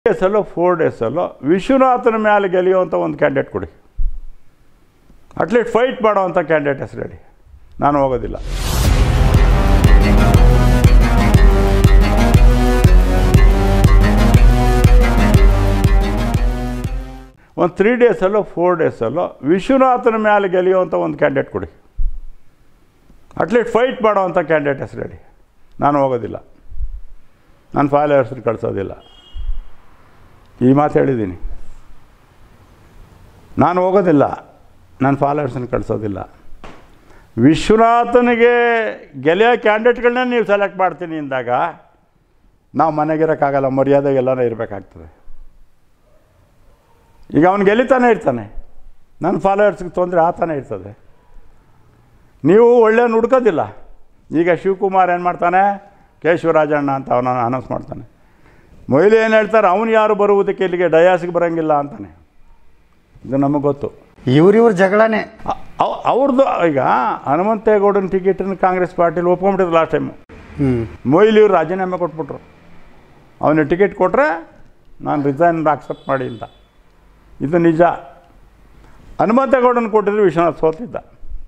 ಡೇಸಲ್ಲೋ four ಡೇಸಲ್ಲೋ ವಿಶ್ವನಾಥನ ಮೇಲೆ ಗೆಲ್ಲಿಯುವಂಥ ಒಂದು candidate ಕೊಡಿ ಅಟ್ಲೀಸ್ಟ್ ಫೈಟ್ ಮಾಡೋವಂಥ ಕ್ಯಾಂಡಿಡೇಟ್ ಹೆಸರು ಹೇಳಿ ನಾನು ಹೋಗೋದಿಲ್ಲ ಒಂದು ತ್ರೀ ಡೇಸಲ್ಲೋ ಫೋರ್ ಡೇಸಲ್ಲೋ ವಿಶ್ವನಾಥನ ಮೇಲೆ ಗೆಲ್ಲಿಯುವಂಥ ಒಂದು ಕ್ಯಾಂಡಿಡೇಟ್ ಕೊಡಿ ಅಟ್ಲೀಸ್ಟ್ ಫೈಟ್ ಮಾಡೋವಂಥ ಕ್ಯಾಂಡಿಡೇಟ್ ಹೆಸರು ಹೇಳಿ ನಾನು ಹೋಗೋದಿಲ್ಲ ನಾನು ಫಾಲೋವರ್ಸ್ನ ಕಳಿಸೋದಿಲ್ಲ ಈ ಮಾತು ಹೇಳಿದ್ದೀನಿ ನಾನು ಹೋಗೋದಿಲ್ಲ ನಾನು ಫಾಲೋವರ್ಸನ್ನ ಕಳಿಸೋದಿಲ್ಲ ವಿಶ್ವನಾಥನಿಗೆ ಗೆಲೆಯೋ ಕ್ಯಾಂಡಿಡೇಟ್ಗಳನ್ನೇ ನೀವು ಸೆಲೆಕ್ಟ್ ಮಾಡ್ತೀನಿ ಅಂದಾಗ ನಾವು ಮನೆಗಿರೋಕ್ಕಾಗಲ್ಲ ಮರ್ಯಾದೆಗೆ ಎಲ್ಲರೂ ಇರಬೇಕಾಗ್ತದೆ ಈಗ ಅವನು ಗೆಲ್ಲಿತಾನೆ ಇರ್ತಾನೆ ನನ್ನ ಫಾಲೋವರ್ಸ್ಗೆ ತೊಂದರೆ ಆತಾನೆ ಇರ್ತದೆ ನೀವು ಒಳ್ಳೆಯ ಹುಡ್ಕೋದಿಲ್ಲ ಈಗ ಶಿವಕುಮಾರ್ ಏನು ಮಾಡ್ತಾನೆ ಕೇಶವರಾಜಣ್ಣ ಅಂತ ಅವನ ಅನೌನ್ಸ್ ಮಾಡ್ತಾನೆ ಮೊಯ್ಲಿ ಏನು ಹೇಳ್ತಾರೆ ಅವನು ಯಾರು ಬರುವುದಕ್ಕೆ ಇಲ್ಲಿಗೆ ಡಯಾಸ್ಗೆ ಬರೋಂಗಿಲ್ಲ ಅಂತಾನೆ ಇದು ನಮಗೆ ಗೊತ್ತು ಇವ್ರಿವ್ರ ಜಗಳನೇ ಅ- ಅವ್- ಅವ್ರದ್ದು ಈಗ ಹನುಮಂತೇಗೌಡನ ಟಿಕೆಟನ್ನು ಕಾಂಗ್ರೆಸ್ ಪಾರ್ಟಿಲಿ ಒಪ್ಕೊಂಬಿಟ್ಟಿದ್ರು ಲಾಸ್ಟ್ ಟೈಮು ಹ್ಞೂ ಮೊಯ್ಲಿ ಇವ್ರು ರಾಜೀನಾಮೆ ಕೊಟ್ಬಿಟ್ರು ಅವನಿಗೆ ಟಿಕೆಟ್ ಕೊಟ್ಟರೆ ನಾನು ರಿಸೈನ್ ಆಕ್ಸೆಪ್ಟ್ ಮಾಡಿ ಅಂತ ಇದು ನಿಜ ಹನುಮಂತೇಗೌಡನ ಕೊಟ್ಟಿದ್ರು ವಿಶ್ವನಾಥ್ ಸೋತಿದ್ದ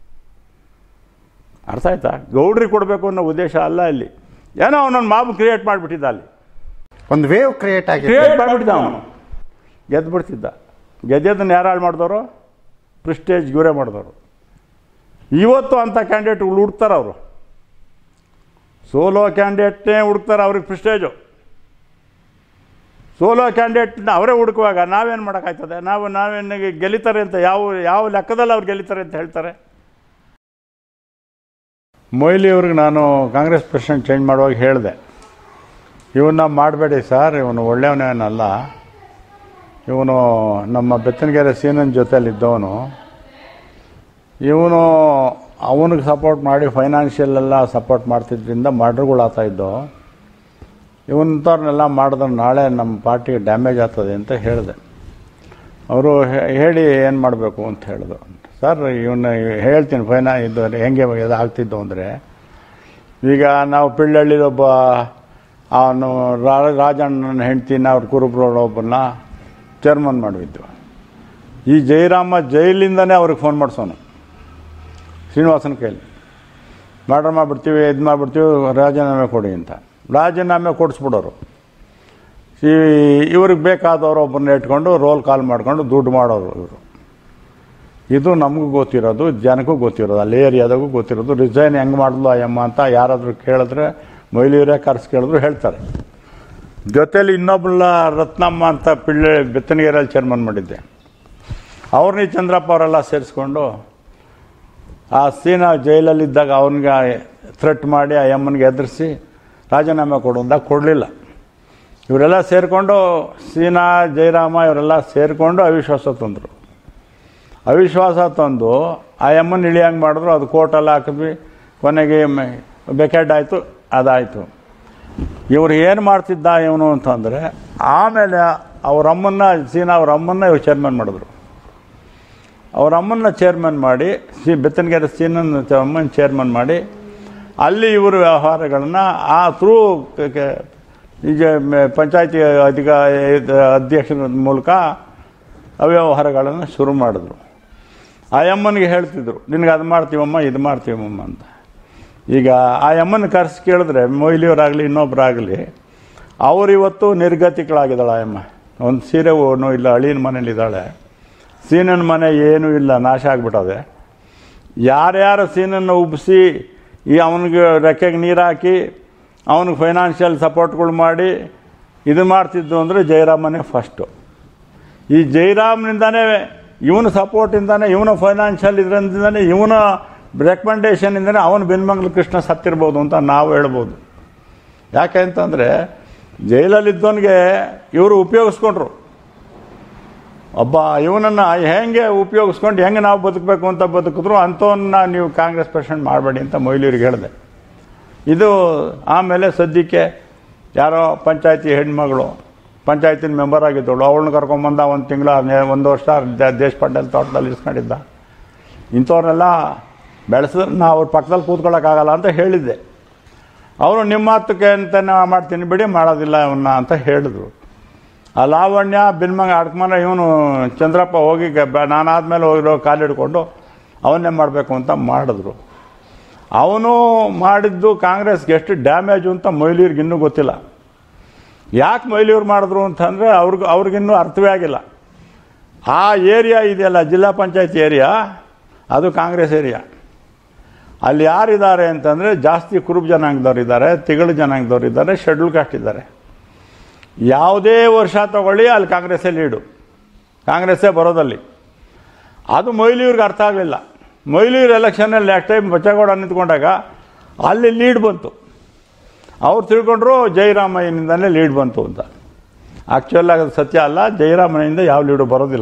ಅರ್ಥ ಆಯ್ತಾ ಗೌಡ್ರಿಗೆ ಕೊಡಬೇಕು ಅನ್ನೋ ಉದ್ದೇಶ ಅಲ್ಲ ಇಲ್ಲಿ ಏನೋ ಅವನೊಂದು ಮಾಬು ಕ್ರಿಯೇಟ್ ಮಾಡಿಬಿಟ್ಟಿದ್ದ ಅಲ್ಲಿ ಒಂದು ವೇವ್ ಕ್ರಿಯೇಟ್ ಆಗಿದೆ ಕ್ರಿಯೇಟ್ ಮಾಡಿಬಿಟ್ಟಿದ್ದ ಅವನು ಗೆದ್ದು ಬಿಡ್ತಿದ್ದ ಗೆದ್ದದನ್ನು ಯಾರು ಹಾಳು ಮಾಡಿದವರು ಪ್ರಿಸ್ಟೇಜ್ ಇವರೇ ಮಾಡಿದವರು ಇವತ್ತು ಅಂಥ ಕ್ಯಾಂಡಿಡೇಟ್ಗಳು ಹುಡ್ತಾರೆ ಅವರು ಸೋಲೋ ಕ್ಯಾಂಡಿಡೇಟ್ನೇ ಹುಡುಕ್ತಾರೆ ಅವ್ರಿಗೆ ಪ್ರಿಸ್ಟೇಜು ಸೋಲೋ ಕ್ಯಾಂಡಿಡೇಟ್ನ ಅವರೇ ಹುಡುಕುವಾಗ ನಾವೇನು ಮಾಡೋಕ್ಕಾಗ್ತದೆ ನಾವು ನಾವೇನು ಗೆಲ್ಲಿತಾರೆ ಅಂತ ಯಾವ ಯಾವ ಲೆಕ್ಕದಲ್ಲಿ ಅವ್ರು ಗೆಲ್ಲಿತಾರೆ ಅಂತ ಹೇಳ್ತಾರೆ ಮೊಯ್ಲಿ ಅವ್ರಿಗೆ ನಾನು ಕಾಂಗ್ರೆಸ್ ಪ್ರೆಸಿಡೆಂಟ್ ಚೇಂಜ್ ಮಾಡುವಾಗ ಹೇಳಿದೆ ಇವನ್ನ ಮಾಡಬೇಡಿ ಸರ್ ಇವನು ಒಳ್ಳೆಯವನೇನಲ್ಲ ಇವನು ನಮ್ಮ ಬೆತ್ತನಗೆರೆ ಸೀನನ್ ಜೊತೆಯಲ್ಲಿದ್ದವನು ಇವನು ಅವನಿಗೆ ಸಪೋರ್ಟ್ ಮಾಡಿ ಫೈನಾನ್ಷಿಯಲ್ ಎಲ್ಲ ಸಪೋರ್ಟ್ ಮಾಡ್ತಿದ್ರಿಂದ ಮರ್ಡ್ರುಗಳು ಆಗ್ತಾ ಇದ್ದೋ ಇವನಂಥವ್ರನ್ನೆಲ್ಲ ಮಾಡಿದ್ರೆ ನಾಳೆ ನಮ್ಮ ಪಾರ್ಟಿಗೆ ಡ್ಯಾಮೇಜ್ ಆಗ್ತದೆ ಅಂತ ಹೇಳಿದೆ ಅವರು ಹೇಳಿ ಏನು ಮಾಡಬೇಕು ಅಂತ ಹೇಳಿದ್ರು ಸರ್ ಇವನ್ನ ಹೇಳ್ತೀನಿ ಫೈನಾ ಇದು ಹೆಂಗೆ ಇದು ಆಗ್ತಿದ್ದು ಅಂದರೆ ಈಗ ನಾವು ಪಿಳ್ಳಹಳ್ಳಿಲಿ ಒಬ್ಬ ಅವನು ರಾ- ರಾಜಣ್ಣನ ಹೆಂಡ್ತಿನ ಅವ್ರ ಕುರುಬ್ರೋಡ ಒಬ್ಬನ್ನ ಚೇರ್ಮನ್ ಮಾಡಿದ್ದು ಈ ಜಯರಾಮ ಜೈಲಿಂದನೇ ಅವ್ರಿಗೆ ಫೋನ್ ಮಾಡಿಸೋನು ಶ್ರೀನಿವಾಸನ ಕೈಲಿ ಮರ್ಡರ್ ಮಾಡಿಬಿಡ್ತೀವಿ ಇದು ಮಾಡಿಬಿಡ್ತೀವಿ ರಾಜೀನಾಮೆ ಕೊಡಿ ಅಂತ ರಾಜೀನಾಮೆ ಕೊಡಿಸ್ಬಿಡೋರು ಈ ಇವ್ರಿಗೆ ಬೇಕಾದವರು ಒಬ್ಬರನ್ನ ಇಟ್ಕೊಂಡು ರೋಲ್ ಕಾಲ್ ಮಾಡ್ಕೊಂಡು ದುಡ್ಡು ಮಾಡೋರು ಇವರು ಇದು ನಮಗೂ ಗೊತ್ತಿರೋದು ಜನಕ್ಕೂ ಗೊತ್ತಿರೋದು ಅಲ್ಲಿ ಏರಿಯಾದಾಗೂ ಗೊತ್ತಿರೋದು ರಿಸೈನ್ ಹೆಂಗೆ ಮಾಡಿದ್ಲು ಅಯ್ಯಮ್ಮ ಅಂತ ಯಾರಾದರೂ ಕೇಳಿದ್ರೆ ಮೈಲಿಯವರೇ ಕರ್ಸಿ ಕೇಳಿದ್ರು ಹೇಳ್ತಾರೆ ಜೊತೇಲಿ ಇನ್ನೊಬ್ಬಳ ರತ್ನಮ್ಮ ಅಂತ ಪಿಳ್ಳೆ ಬೆತ್ತನಗೆರೆಯಲ್ಲಿ ಚೇರ್ಮನ್ ಮಾಡಿದ್ದೆ ಅವ್ರನ್ನ ಈ ಚಂದ್ರಪ್ಪ ಅವರೆಲ್ಲ ಸೇರಿಸ್ಕೊಂಡು ಆ ಸೀನ ಜೈಲಲ್ಲಿದ್ದಾಗ ಅವನಿಗೆ ಥ್ರೆಟ್ ಮಾಡಿ ಆ ಯಮ್ಮನಿಗೆ ಎದುರಿಸಿ ರಾಜೀನಾಮೆ ಕೊಡು ಅಂದಾಗ ಕೊಡಲಿಲ್ಲ ಇವರೆಲ್ಲ ಸೇರಿಕೊಂಡು ಸೀನಾ ಜಯರಾಮ ಇವರೆಲ್ಲ ಸೇರಿಕೊಂಡು ಅವಿಶ್ವಾಸ ತಂದರು ಅವಿಶ್ವಾಸ ತಂದು ಆ ಯಮ್ಮನ ಇಳಿಯಂಗೆ ಮಾಡಿದ್ರು ಅದು ಕೋರ್ಟೆಲ್ಲ ಹಾಕಿದ್ವಿ ಕೊನೆಗೆ ಬೆಕೆಡ್ ಆಯಿತು ಅದಾಯಿತು ಇವ್ರು ಏನು ಮಾಡ್ತಿದ್ದ ಇವನು ಅಂತಂದರೆ ಆಮೇಲೆ ಅವ್ರ ಅಮ್ಮನ್ನ ಸೀನಾ ಅವ್ರ ಅಮ್ಮನ್ನ ಇವ್ರು ಚೇರ್ಮನ್ ಮಾಡಿದ್ರು ಅವ್ರ ಅಮ್ಮನ್ನ ಚೇರ್ಮನ್ ಮಾಡಿ ಸಿ ಬೆತ್ತನಗೆರೆ ಸೀನನ್ ಅಮ್ಮನ ಚೇರ್ಮನ್ ಮಾಡಿ ಅಲ್ಲಿ ಇವರು ವ್ಯವಹಾರಗಳನ್ನು ಆ ಥ್ರೂ ಈಗ ಪಂಚಾಯತಿ ಅಧಿಕ ಅಧ್ಯಕ್ಷರ ಮೂಲಕ ಅವ್ಯವಹಾರಗಳನ್ನು ಶುರು ಮಾಡಿದ್ರು ಆ ಅಮ್ಮನಿಗೆ ಹೇಳ್ತಿದ್ರು ನಿನಗೆ ಅದು ಮಾಡ್ತೀವಮ್ಮ ಇದು ಮಾಡ್ತೀವಮ್ಮ ಅಂತ ಈಗ ಆ ಅಮ್ಮನ ಕರೆಸಿ ಕೇಳಿದ್ರೆ ಮೊಯ್ಲಿಯವರಾಗಲಿ ಇನ್ನೊಬ್ಬರಾಗಲಿ ಅವ್ರು ಇವತ್ತು ನಿರ್ಗತಿಗಳಾಗಿದ್ದಾಳೆ ಆ ಅಮ್ಮ ಒಂದು ಸೀರೆ ಓನು ಇಲ್ಲ ಅಳಿನ ಮನೇಲಿದ್ದಾಳೆ ಸೀನನ ಮನೆ ಏನೂ ಇಲ್ಲ ನಾಶ ಆಗಿಬಿಟ್ಟದೆ ಯಾರ್ಯಾರು ಸೀನನ್ನು ಉಬ್ಬಿಸಿ ಈ ಅವನಿಗೆ ರೆಕ್ಕೆಗೆ ನೀರು ಹಾಕಿ ಅವನಿಗೆ ಫೈನಾನ್ಷಿಯಲ್ ಸಪೋರ್ಟ್ಗಳು ಮಾಡಿ ಇದು ಮಾಡ್ತಿದ್ದು ಅಂದರೆ ಜಯರಾಮನೇ ಫಸ್ಟು ಈ ಜಯರಾಮ್ನಿಂದಾನೇ ಇವನ ಸಪೋರ್ಟಿಂದಾನೆ ಇವನ ಫೈನಾನ್ಷಿಯಲ್ ಇದರಿಂದಾನೆ ಇವನ ರೆಕಮೆಂಡೇಷನಿಂದನೇ ಅವನು ಬೆನ್ಮಂಗ್ಲ ಕೃಷ್ಣ ಸತ್ತಿರ್ಬೋದು ಅಂತ ನಾವು ಹೇಳ್ಬೋದು ಯಾಕೆ ಅಂತಂದರೆ ಜೈಲಲ್ಲಿದ್ದವನಿಗೆ ಇವರು ಉಪಯೋಗಿಸ್ಕೊಂಡ್ರು ಒಬ್ಬ ಇವನನ್ನು ಹೆಂಗೆ ಉಪಯೋಗಿಸ್ಕೊಂಡು ಹೆಂಗೆ ನಾವು ಬದುಕಬೇಕು ಅಂತ ಬದುಕಿದ್ರು ಅಂಥವನ್ನ ನೀವು ಕಾಂಗ್ರೆಸ್ ಪ್ರೆಸಿಡೆಂಟ್ ಮಾಡಬೇಡಿ ಅಂತ ಮೊಯ್ಲಿಯವ್ರಿಗೆ ಹೇಳಿದೆ ಇದು ಆಮೇಲೆ ಸದ್ಯಕ್ಕೆ ಯಾರೋ ಪಂಚಾಯತಿ ಹೆಣ್ಮಗಳು ಪಂಚಾಯತಿನ ಮೆಂಬರ್ ಆಗಿದ್ದಳು ಅವಳನ್ನ ಕರ್ಕೊಂಬಂದ ಒಂದು ತಿಂಗಳ ಒಂದು ವರ್ಷ ದ- ದೇಶಪಾಂಡೆಲ್ ತೋಟದಲ್ಲಿ ಇಸ್ಕೊಂಡಿದ್ದ ಇಂಥವ್ರನ್ನೆಲ್ಲ ಬೆಳೆಸಿದ್ರೆ ನಾವು ಅವ್ರ ಪಕ್ಕದಲ್ಲಿ ಕೂತ್ಕೊಳ್ಳೋಕ್ಕಾಗಲ್ಲ ಅಂತ ಹೇಳಿದ್ದೆ ಅವರು ನಿಮ್ಮ ಮಾತಕ್ಕೆ ಅಂತ ನಾ ಮಾಡ್ತೀನಿ ಬಿಡಿ ಮಾಡೋದಿಲ್ಲ ಅವನ್ನ ಅಂತ ಹೇಳಿದ್ರು ಆ ಲಾವಣ್ಯ ಬಿನ್ಮಂಗ ಅಡ್ಕಮನ ಇವನು ಚಂದ್ರಪ್ಪ ಹೋಗಿ ಗ- ನಾನಾದ್ಮೇಲೆ ಹೋಗಿರೋ ಕಾಲಿಡ್ಕೊಂಡು ಅವನ್ನೇ ಮಾಡಬೇಕು ಅಂತ ಮಾಡಿದ್ರು ಅವನು ಮಾಡಿದ್ದು ಕಾಂಗ್ರೆಸ್ಗೆ ಎಷ್ಟು ಡ್ಯಾಮೇಜು ಅಂತ ಮೊಯ್ಲಿಯವ್ರಿಗೆ ಇನ್ನೂ ಗೊತ್ತಿಲ್ಲ ಯಾಕೆ ಮೊಯ್ಲಿಯವ್ರು ಮಾಡಿದ್ರು ಅಂತಂದರೆ ಅವ್ರಿಗೆ ಅವ್ರಿಗಿನ್ನೂ ಅರ್ಥವೇ ಆಗಿಲ್ಲ ಆ ಏರಿಯಾ ಇದೆಯಲ್ಲ ಜಿಲ್ಲಾ ಪಂಚಾಯತ್ ಏರಿಯಾ ಅದು ಕಾಂಗ್ರೆಸ್ ಏರಿಯಾ ಅಲ್ಲಿ ಯಾರಿದ್ದಾರೆ ಅಂತಂದರೆ ಜಾಸ್ತಿ ಕುರುಬ್ ಜನಾಂಗದವ್ರು ಇದ್ದಾರೆ ತಿಗಳು ಜನಾಂಗದವ್ರು ಇದ್ದಾರೆ ಶೆಡ್ಯೂಲ್ ಕಾಸ್ಟ್ ಇದ್ದಾರೆ ಯಾವುದೇ ವರ್ಷ ತಗೊಳ್ಳಿ ಅಲ್ಲಿ ಕಾಂಗ್ರೆಸ್ಸೇ ಲೀಡು ಕಾಂಗ್ರೆಸ್ಸೇ ಬರೋದಲ್ಲಿ ಅದು ಮೊಯ್ಲಿಯವ್ರಿಗೆ ಅರ್ಥ ಆಗಲಿಲ್ಲ ಮೊಯ್ಲಿಯೂರು ಎಲೆಕ್ಷನಲ್ಲಿ ನೆಕ್ಸ್ಟ್ ಟೈಮ್ ಬಚ್ಚೇಗೌಡ ನಿಂತ್ಕೊಂಡಾಗ ಅಲ್ಲಿ ಲೀಡ್ ಬಂತು ಅವ್ರು ತಿಳ್ಕೊಂಡ್ರು ಜಯರಾಮಯ್ಯನಿಂದಲೇ ಲೀಡ್ ಬಂತು ಅಂತ ಆ್ಯಕ್ಚುಲ್ ಅದು ಸತ್ಯ ಅಲ್ಲ ಜಯರಾಮಯ್ಯನಿಂದ ಯಾವ ಲೀಡು ಬರೋದಿಲ್ಲ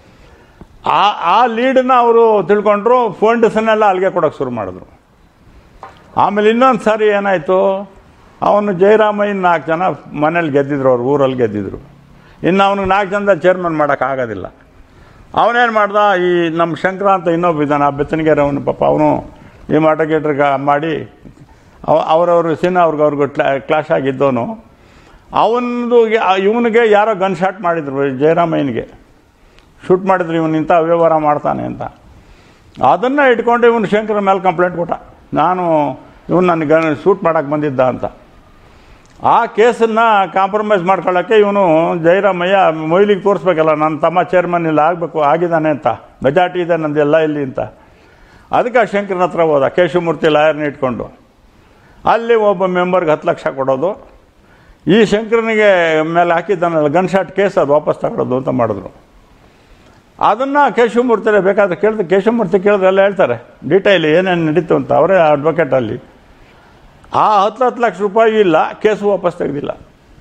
ಆ ಆ ಲೀಡನ್ನ ಅವರು ತಿಳ್ಕೊಂಡ್ರು ಫಂಡ್ಸನ್ನೆಲ್ಲ ಅಲ್ಲಿಗೆ ಕೊಡೋಕ್ಕೆ ಶುರು ಮಾಡಿದ್ರು ಆಮೇಲೆ ಇನ್ನೊಂದು ಸಾರಿ ಏನಾಯಿತು ಅವನು ಜಯರಾಮಯ್ಯನ ನಾಲ್ಕು ಜನ ಮನೇಲಿ ಗೆದ್ದಿದ್ರು ಅವ್ರು ಊರಲ್ಲಿ ಗೆದ್ದಿದ್ರು ಇನ್ನು ಅವನಿಗೆ ನಾಲ್ಕು ಜನದ ಚೇರ್ಮನ್ ಮಾಡೋಕ್ಕಾಗೋದಿಲ್ಲ ಅವನೇನು ಮಾಡ್ದ ಈ ನಮ್ಮ ಶಂಕರ ಅಂತ ಇನ್ನೊಬ್ಬ ಇದ್ದಾನೆ ಆ ಬೆತ್ತನಗೆರೆ ಅವನು ಪಾಪ ಅವನು ಈ ಮಾಟ ಗೀಟ್ರಿಗೆ ಮಾಡಿ ಅವ ಅವರವರು ಸಿನ ಅವ್ರಿಗೆ ಅವ್ರಿಗೂ ಕ್ಲಾ ಕ್ಲಾಶ್ ಆಗಿದ್ದವನು ಅವನದು ಇವನಿಗೆ ಯಾರೋ ಗನ್ ಶಾಟ್ ಮಾಡಿದ್ರು ಜಯರಾಮಯ್ಯನಿಗೆ ಶೂಟ್ ಮಾಡಿದ್ರು ಇವನು ಇಂಥ ವ್ಯವಹಾರ ಮಾಡ್ತಾನೆ ಅಂತ ಅದನ್ನು ಇಟ್ಕೊಂಡು ಇವನು ಶಂಕರ ಮೇಲೆ ಕಂಪ್ಲೇಂಟ್ ಕೊಟ್ಟ ನಾನು ಇವನು ನನಗೆ ಗನ್ ಶೂಟ್ ಮಾಡೋಕ್ಕೆ ಬಂದಿದ್ದ ಅಂತ ಆ ಕೇಸನ್ನು ಕಾಂಪ್ರಮೈಸ್ ಮಾಡ್ಕೊಳ್ಳೋಕ್ಕೆ ಇವನು ಜಯರಾಮಯ್ಯ ಮೊಯ್ಲಿಗೆ ತೋರಿಸ್ಬೇಕಲ್ಲ ನನ್ನ ತಮ್ಮ ಚೇರ್ಮನ್ ಇಲ್ಲ ಆಗಬೇಕು ಆಗಿದ್ದಾನೆ ಅಂತ ಮೆಜಾರಿಟಿ ಇದೆ ನಂದೆಲ್ಲ ಇಲ್ಲಿ ಅಂತ ಅದಕ್ಕೆ ಆ ಶಂಕರನ ಹತ್ರ ಹೋದ ಕೇಶವಮೂರ್ತಿ ಲಾಯರ್ನ ಇಟ್ಕೊಂಡು ಅಲ್ಲಿ ಒಬ್ಬ ಮೆಂಬರ್ಗೆ ಹತ್ತು ಲಕ್ಷ ಕೊಡೋದು ಈ ಶಂಕರನಿಗೆ ಮೇಲೆ ಹಾಕಿದ್ದಾನಲ್ಲ ಗನ್ ಶಾಟ್ ಕೇಸ್ ಅದು ವಾಪಸ್ ತಗೊಳ್ಳೋದು ಅಂತ ಮಾಡಿದ್ರು ಅದನ್ನು ಕೇಶವಮೂರ್ತಿರೇ ಬೇಕಾದ್ರೆ ಕೇಳಿದ್ರೆ ಕೇಶವಮೂರ್ತಿ ಕೇಳಿದ್ರೆ ಎಲ್ಲ ಹೇಳ್ತಾರೆ ಡೀಟೈಲ್ ಏನೇನು ನಡೀತು ಅಂತ ಅವರೇ ಅಡ್ವೊಕೇಟ್ ಅಲ್ಲಿ ಆ ಹತ್ತು ಹತ್ತು ಲಕ್ಷ ರೂಪಾಯಿ ಇಲ್ಲ ಕೇಸು ವಾಪಸ್ ತೆಗೆದಿಲ್ಲ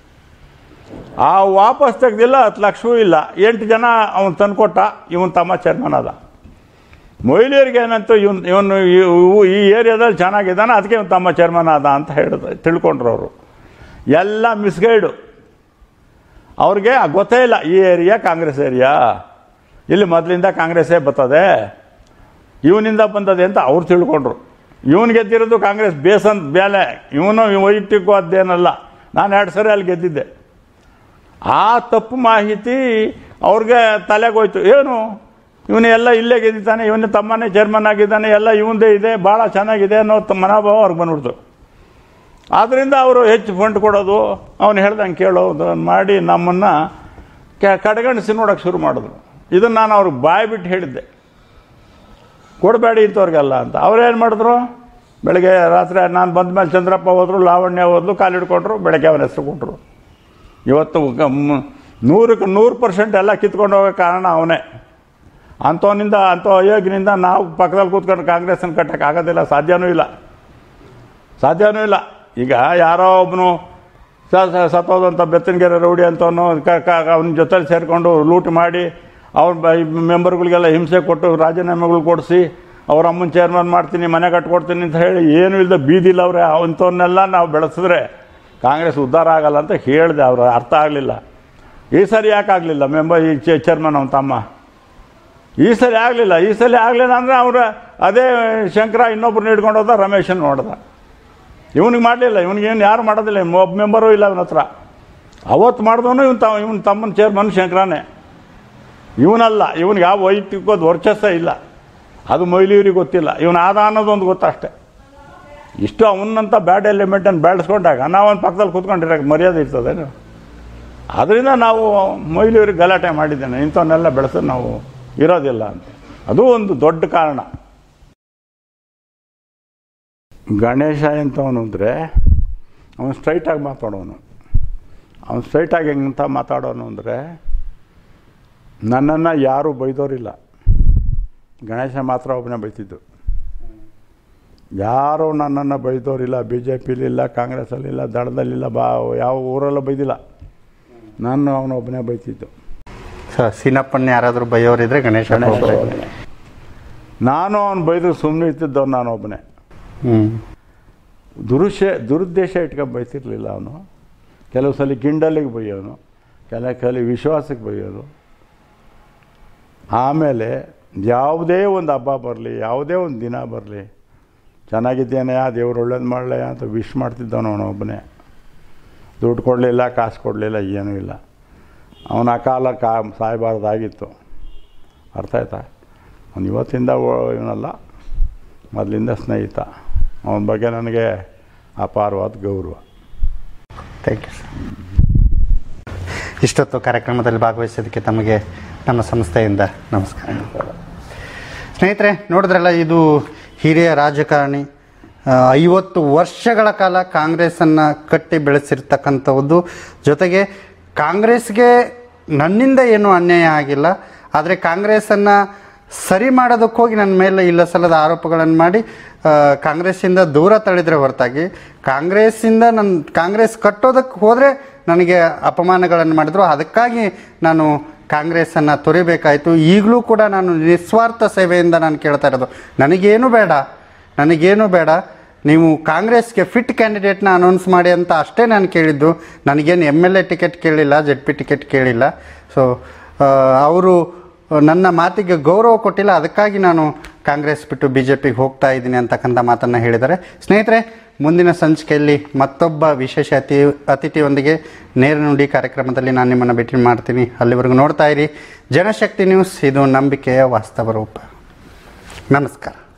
ಆ ವಾಪಸ್ ತೆಗೆದಿಲ್ಲ ಹತ್ತು ಲಕ್ಷವೂ ಇಲ್ಲ ಎಂಟು ಜನ ಅವನು ತಂದುಕೊಟ್ಟ ಇವನು ತಮ್ಮ ಚೇರ್ಮನ್ ಅದ ಮೊಯ್ಲಿಯರಿಗೆ ಏನಂತು ಇವನು ಇವನು ಇವು- ಈ ಏರಿಯಾದಲ್ಲಿ ಚೆನ್ನಾಗಿದ್ದಾನೆ ಅದಕ್ಕೆ ಇವನು ತಮ್ಮ ಚೇರ್ಮನ್ ಆದ ಅಂತ ಹೇಳಿದ್ರು ತಿಳ್ಕೊಂಡ್ರು ಅವರು ಎಲ್ಲ ಮಿಸ್ಗೈಡು ಅವ್ರಿಗೆ ಗೊತ್ತೇ ಇಲ್ಲ ಈ ಏರಿಯಾ ಕಾಂಗ್ರೆಸ್ ಏರಿಯಾ ಇಲ್ಲಿ ಮೊದಲಿಂದ ಕಾಂಗ್ರೆಸ್ಸೇ ಬರ್ತದೆ ಇವನಿಂದ ಬಂದದೆ ಅಂತ ಅವ್ರು ತಿಳ್ಕೊಂಡ್ರು ಇವನು ಗೆದ್ದಿರೋದು ಕಾಂಗ್ರೆಸ್ ಬೇಸಂತ ಬೇಲೆ ಇವನು ವೈಯಕ್ತಿಕವಾದ್ದೇನಲ್ಲ ನಾನು ಎರಡು ಸರಿ ಅಲ್ಲಿ ಗೆದ್ದಿದ್ದೆ ಆ ತಪ್ಪು ಮಾಹಿತಿ ಅವ್ರಿಗೆ ತಲೆಗೋಯ್ತು ಏನು ಇವನು ಎಲ್ಲ ಇಲ್ಲೇ ಗೆದ್ದಿದ್ದಾನೆ ಇವನು ತಮ್ಮನೇ ಚೇರ್ಮನ್ ಆಗಿದ್ದಾನೆ ಎಲ್ಲ ಇವಂದೇ ಇದೆ ಭಾಳ ಚೆನ್ನಾಗಿದೆ ಅನ್ನೋ ತ- ಮನೋಭಾವ ಅವ್ರಿಗೆ ಬಂದ್ಬಿಡ್ತು ಆದ್ದರಿಂದ ಅವರು ಹೆಚ್ಚು ಫಂಡ್ ಕೊಡೋದು ಅವನು ಹೇಳ್ದಂಗೆ ಕೇಳೋದು ಮಾಡಿ ನಮ್ಮನ್ನು ಕೆ ಕಡೆಗಣಿಸಿ ನೋಡೋಕ್ಕೆ ಶುರು ಮಾಡಿದ್ರು ಇದನ್ನು ನಾನು ಅವ್ರಿಗೆ ಬಾಯಿ ಬಿಟ್ಟು ಹೇಳಿದ್ದೆ ಕೊಡಬೇಡಿ ಇಂಥವ್ರಿಗೆಲ್ಲ ಅಂತ ಅವ್ರೇನು ಮಾಡಿದ್ರು ಬೆಳಗ್ಗೆ ರಾತ್ರಿ ನಾನು ಬಂದ ಮೇಲೆ ಚಂದ್ರಪ್ಪ ಹೋದ್ರು ಲಾವಣ್ಯ ಹೋದ್ಲು ಕಾಲಿಡ್ಕೊಂಡ್ರು ಬೆಳಗ್ಗೆ ಅವನ ಹೆಸರು ಕೊಟ್ಟರು ಇವತ್ತು ಗ- ಮ್- ನೂರಕ್ಕೆ ನೂರು ಪರ್ಸೆಂಟ್ ಎಲ್ಲ ಕಿತ್ಕೊಂಡು ಹೋಗೋ ಕಾರಣ ಅವನೇ ಅಂಥವನಿಂದ ಅಂಥ ಅಯೋಗ್ಯನಿಂದ ನಾವು ಪಕ್ಕದಲ್ಲಿ ಕೂತ್ಕೊಂಡು ಕಾಂಗ್ರೆಸ್ಸನ್ನು ಕಟ್ಟಕ್ಕೆ ಆಗೋದಿಲ್ಲ ಸಾಧ್ಯನೂ ಇಲ್ಲ ಸಾಧ್ಯನೂ ಇಲ್ಲ ಈಗ ಯಾರೋ ಒಬ್ಬನು ಸ ಸ- ಸತ್ತೋದಂಥ ಬೆತ್ತನಗೆರೆ ರೌಡಿ ಅಂತವನು ಕ ಕ ಅವನ ಜೊತೆಲಿ ಸೇರಿಕೊಂಡು ಲೂಟ್ ಮಾಡಿ ಅವ್ರ ಬ ಮೆಂಬರ್ಗಳಿಗೆಲ್ಲ ಹಿಂಸೆ ಕೊಟ್ಟು ರಾಜೀನಾಮೆಗಳು ಕೊಡಿಸಿ ಅವ್ರ ಅಮ್ಮನ ಚೇರ್ಮನ್ ಮಾಡ್ತೀನಿ ಮನೆ ಕಟ್ಕೊಡ್ತೀನಿ ಅಂತ ಹೇಳಿ ಏನೂ ಇಲ್ಲದೆ ಬೀದಿಲ್ಲ ಅವ್ರೆ ಅಂಥವನ್ನೆಲ್ಲ ನಾವು ಬೆಳೆಸಿದ್ರೆ ಕಾಂಗ್ರೆಸ್ ಉದ್ಧಾರ ಆಗಲ್ಲ ಅಂತ ಹೇಳಿದೆ ಅವರು ಅರ್ಥ ಆಗಲಿಲ್ಲ ಈ ಸರಿ ಯಾಕೆ ಆಗಲಿಲ್ಲ ಮೆಂಬರ್ ಈ ಚೇ ಚೇರ್ಮನ್ ಅವನ ತಮ್ಮ ಈ ಸಲ ಆಗಲಿಲ್ಲ ಈ ಸಲ ಆಗಲಿಲ್ಲ ಅಂದರೆ ಅವ್ರು ಅದೇ ಶಂಕರ ಇನ್ನೊಬ್ರನ್ನ ಹಿಡ್ಕೊಂಡು ಹೋದ ರಮೇಶನ್ ನೋಡ್ದ ಇವನಿಗೆ ಮಾಡಲಿಲ್ಲ ಇವನಿಗೇನು ಯಾರು ಮಾಡೋದಿಲ್ಲ ಒಬ್ಬ ಮೆಂಬರು ಇಲ್ಲ ಅವನ ಹತ್ರ ಅವತ್ತು ಮಾಡಿದವನು ಇವನು ತ ಇವನು ತಮ್ಮನ ಚೇರ್ಮನ್ ಶಂಕರನೇ ಇವನಲ್ಲ ಇವನಿಗೆ ಯಾವ ವೈಯಕ್ತಿಕವಾದ ವರ್ಚಸ್ಸೇ ಇಲ್ಲ ಅದು ಮೊಯ್ಲಿಯವ್ರಿಗೆ ಗೊತ್ತಿಲ್ಲ ಇವನು ಆದ ಅನ್ನೋದೊಂದು ಗೊತ್ತಷ್ಟೇ ಇಷ್ಟು ಅವನಂತ ಬ್ಯಾಡ್ ಎಲಿಮೆಂಟನ್ನು ಬೆಳೆಸ್ಕೊಂಡಾಗ ನಾವು ಅವ್ನ ಪಕ್ಕದಲ್ಲಿ ಕೂತ್ಕೊಂಡಿರೋಕೆ ಮರ್ಯಾದೆ ಇರ್ತದೇನು ಅದರಿಂದ ನಾವು ಮೊಯ್ಲಿಯವ್ರಿಗೆ ಗಲಾಟೆ ಮಾಡಿದ್ದೇನೆ ಇಂಥವನ್ನೆಲ್ಲ ಬೆಳೆಸೋದು ನಾವು ಇರೋದಿಲ್ಲ ಅಂತ ಅದು ಒಂದು ದೊಡ್ಡ ಕಾರಣ ಗಣೇಶ ಎಂಥವನು ಅಂದರೆ ಅವನು ಸ್ಟ್ರೈಟಾಗಿ ಮಾತಾಡೋನು ಅವನು ಸ್ಟ್ರೈಟಾಗಿ ಹೆಂಗಂತ ಮಾತಾಡೋನು ಅಂದರೆ ನನ್ನನ್ನು ಯಾರೂ ಬೈದೋರಿಲ್ಲ ಗಣೇಶ ಮಾತ್ರ ಒಬ್ಬನೇ ಬೈತಿದ್ದು ಯಾರೂ ನನ್ನನ್ನು ಬೈದೋರಿಲ್ಲ ಬಿ ಜೆ ಪಿಲಿಲ್ಲ ಕಾಂಗ್ರೆಸ್ಸಲ್ಲಿಲ್ಲ ದಳದಲ್ಲಿಲ್ಲ ಬಾ ಯಾವ ಊರಲ್ಲೂ ಬೈದಿಲ್ಲ ನಾನು ಅವನೊಬ್ಬನೇ ಬೈತಿದ್ದು ಸ- ಸೀನಪ್ಪನ ಯಾರಾದರೂ ಬೈಯೋರಿದ್ರೆ ಗಣೇಶ ಗಣೇಶ ಒಬ್ರೇ. ಒಬ್ಬನೇ. ನಾನು ಅವನು ಬೈದು ಸುಮ್ಮನೆ ಇರ್ತಿದ್ದವನು ನಾನು ಒಬ್ಬನೇ ಹ್ಮ್ ದುರುಶ ದುರುದ್ದೇಶ ಇಟ್ಕೊಂಡು ಬೈತಿರ್ಲಿಲ್ಲ ಅವನು ಕೆಲವು ಸಲ ಗಿಂಡಲಿಗೆ ಬೈಯೋನು ಕೆಲವು ಕೆಲವು ವಿಶ್ವಾಸಕ್ಕೆ ಬೈಯೋನು ಆಮೇಲೆ ಯಾವುದೇ ಒಂದು ಹಬ್ಬ ಬರಲಿ ಯಾವುದೇ ಒಂದು ದಿನ ಬರಲಿ ಚೆನ್ನಾಗಿದ್ದೇನೆ ಆ ದೇವ್ರು ಒಳ್ಳೇದು ಮಾಡಲೆ ಅಂತ ವಿಶ್ ಮಾಡ್ತಿದ್ದವನು ಅವನು ಒಬ್ಬನೇ ದುಡ್ಡು ಕೊಡಲಿಲ್ಲ ಕಾಸು ಕೊಡಲಿಲ್ಲ ಏನೂ ಇಲ್ಲ ಅವನ ಅಕಾಲ ಕಾ ಸಾಯಬಾರ್ದಾಗಿತ್ತು ಅರ್ಥ ಆಯ್ತಾ ಅವ್ನು ಇವತ್ತಿಂದ ಓ- ಇವನಲ್ಲ ಮೊದಲಿಂದ ಸ್ನೇಹಿತ ಅವನ ಬಗ್ಗೆ ನನಗೆ ಅಪಾರವಾದ ಗೌರವ ಥ್ಯಾಂಕ್ ಯು ಸರ್ ಇಷ್ಟೊತ್ತು ಕಾರ್ಯಕ್ರಮದಲ್ಲಿ ಭಾಗವಹಿಸೋದಕ್ಕೆ ತಮಗೆ ನಮ್ಮ ಸಂಸ್ಥೆಯಿಂದ ನಮಸ್ಕಾರ ಸ್ನೇಹಿತರೆ ನೋಡಿದ್ರಲ್ಲ ಇದು ಹಿರಿಯ ರಾಜಕಾರಣಿ ಆ, ಐವತ್ತು ವರ್ಷಗಳ ಕಾಲ ಕಾಂಗ್ರೆಸ್ಸನ್ನು ಕಟ್ಟಿ ಬೆಳೆಸಿರ್ತಕ್ಕಂಥದ್ದು ಜೊತೆಗೆ ಕಾಂಗ್ರೆಸ್ಗೆ ನನ್ನಿಂದ ಏನೂ ಅನ್ಯಾಯ ಆಗಿಲ್ಲ ಆದರೆ ಕಾಂಗ್ರೆಸ್ಸನ್ನು ಸರಿ ಮಾಡೋದಕ್ಕೆ ಹೋಗಿ ನನ್ನ ಮೇಲೆ ಇಲ್ಲ ಸಲ್ಲದ ಆರೋಪಗಳನ್ನು ಮಾಡಿ ಆ, ಕಾಂಗ್ರೆಸ್ಸಿಂದ ದೂರ ತಳ್ಳಿದ್ರೆ ಹೊರತಾಗಿ ಕಾಂಗ್ರೆಸ್ಸಿಂದ ನನ್ನ ಕಾಂಗ್ರೆಸ್ ಕಟ್ಟೋದಕ್ಕೆ ಹೋದರೆ ನನಗೆ ಅಪಮಾನಗಳನ್ನು ಮಾಡಿದ್ರು ಅದಕ್ಕಾಗಿ ನಾನು ಕಾಂಗ್ರೆಸ್ಸನ್ನು ತೊರಿಬೇಕಾಯಿತು ಈಗಲೂ ಕೂಡ ನಾನು ನಿಸ್ವಾರ್ಥ ಸೇವೆಯಿಂದ ನಾನು ಕೇಳ್ತಾ ಇರೋದು ನನಗೇನು ಬೇಡ ನನಗೇನು ಬೇಡ ನೀವು ಕಾಂಗ್ರೆಸ್ಗೆ ಫಿಟ್ ಕ್ಯಾಂಡಿಡೇಟ್ನ ಅನೌನ್ಸ್ ಮಾಡಿ ಅಂತ ಅಷ್ಟೇ ನಾನು ಕೇಳಿದ್ದು ನನಗೇನು ಎಮ್ ಎಲ್ ಎ ಟಿಕೆಟ್ ಕೇಳಿಲ್ಲ ಜೆಡ್ ಪಿ ಟಿಕೆಟ್ ಕೇಳಿಲ್ಲ ಸೊ ಅವರು ನನ್ನ ಮಾತಿಗೆ ಗೌರವ ಕೊಟ್ಟಿಲ್ಲ ಅದಕ್ಕಾಗಿ ನಾನು ಕಾಂಗ್ರೆಸ್ ಬಿಟ್ಟು ಬಿ ಜೆ ಪಿಗೆ ಹೋಗ್ತಾ ಇದ್ದೀನಿ ಅಂತಕ್ಕಂಥ ಮಾತನ್ನು ಹೇಳಿದ್ದಾರೆ ಸ್ನೇಹಿತರೆ ಮುಂದಿನ ಸಂಚಿಕೆಯಲ್ಲಿ ಮತ್ತೊಬ್ಬ ವಿಶೇಷ ಅತಿ ಅತಿಥಿಯೊಂದಿಗೆ ನೇರ ನುಡಿ ಕಾರ್ಯಕ್ರಮದಲ್ಲಿ ನಾನು ನಿಮ್ಮನ್ನು ಭೇಟಿ ಮಾಡ್ತೀನಿ ಅಲ್ಲಿವರೆಗೂ ನೋಡ್ತಾ ಇರಿ ಜನಶಕ್ತಿ ನ್ಯೂಸ್ ಇದು ನಂಬಿಕೆಯ ವಾಸ್ತವ ರೂಪ ನಮಸ್ಕಾರ